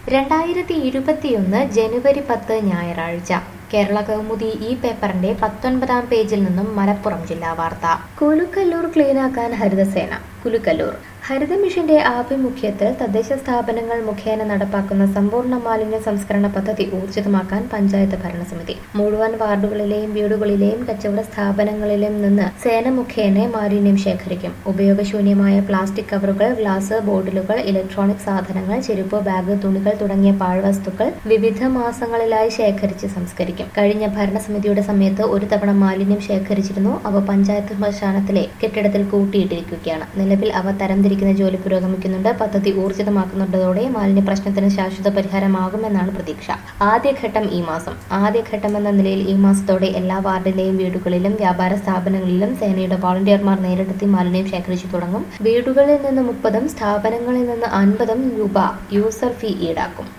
രണ്ടായിരത്തി ഇരുപത്തിയൊന്ന് ജനുവരി പത്ത് ഞായറാഴ്ച കേരള കൗമുദി ഈ പേപ്പറിന്റെ പത്തൊൻപതാം പേജിൽ നിന്നും മലപ്പുറം ജില്ലാ വാർത്ത കുലുക്കല്ലൂർ ക്ലീനാക്കാൻ ഹരിതസേന കുലുക്കല്ലൂർ ഹരിത മിഷന്റെ ആഭിമുഖ്യത്തിൽ തദ്ദേശ സ്ഥാപനങ്ങൾ മുഖേന നടപ്പാക്കുന്ന സമ്പൂർണ്ണ മാലിന്യ സംസ്കരണ പദ്ധതി ഊർജിതമാക്കാൻ പഞ്ചായത്ത് ഭരണസമിതി മുഴുവൻ വാർഡുകളിലെയും വീടുകളിലെയും കച്ചവട സ്ഥാപനങ്ങളിലും നിന്ന് സേന മുഖേന മാലിന്യം ശേഖരിക്കും ഉപയോഗശൂന്യമായ പ്ലാസ്റ്റിക് കവറുകൾ ഗ്ലാസ് ബോട്ടിലുകൾ ഇലക്ട്രോണിക് സാധനങ്ങൾ ചെരുപ്പ് ബാഗ് തുണികൾ തുടങ്ങിയ പാഴ്വസ്തുക്കൾ വിവിധ മാസങ്ങളിലായി ശേഖരിച്ച് സംസ്കരിക്കും കഴിഞ്ഞ ഭരണസമിതിയുടെ സമയത്ത് ഒരു തവണ മാലിന്യം ശേഖരിച്ചിരുന്നു അവ പഞ്ചായത്ത് ശ്മശാനത്തിലെ കെട്ടിടത്തിൽ കൂട്ടിയിട്ടിരിക്കുകയാണ് നിലവിൽ അവ തരംതിരിക്കുന്ന ജോലി പുരോഗമിക്കുന്നുണ്ട് പദ്ധതി ഊർജിതമാക്കുന്നതോടെ മാലിന്യ പ്രശ്നത്തിന് ശാശ്വത പരിഹാരമാകുമെന്നാണ് പ്രതീക്ഷ ആദ്യഘട്ടം ഈ മാസം ആദ്യഘട്ടം എന്ന നിലയിൽ ഈ മാസത്തോടെ എല്ലാ വാർഡിലെയും വീടുകളിലും വ്യാപാര സ്ഥാപനങ്ങളിലും സേനയുടെ വോളണ്ടിയർമാർ നേരിട്ടെത്തി മാലിന്യം ശേഖരിച്ചു തുടങ്ങും വീടുകളിൽ നിന്ന് മുപ്പതും സ്ഥാപനങ്ങളിൽ നിന്ന് അൻപതും രൂപ യൂസർ ഫീ ഈടാക്കും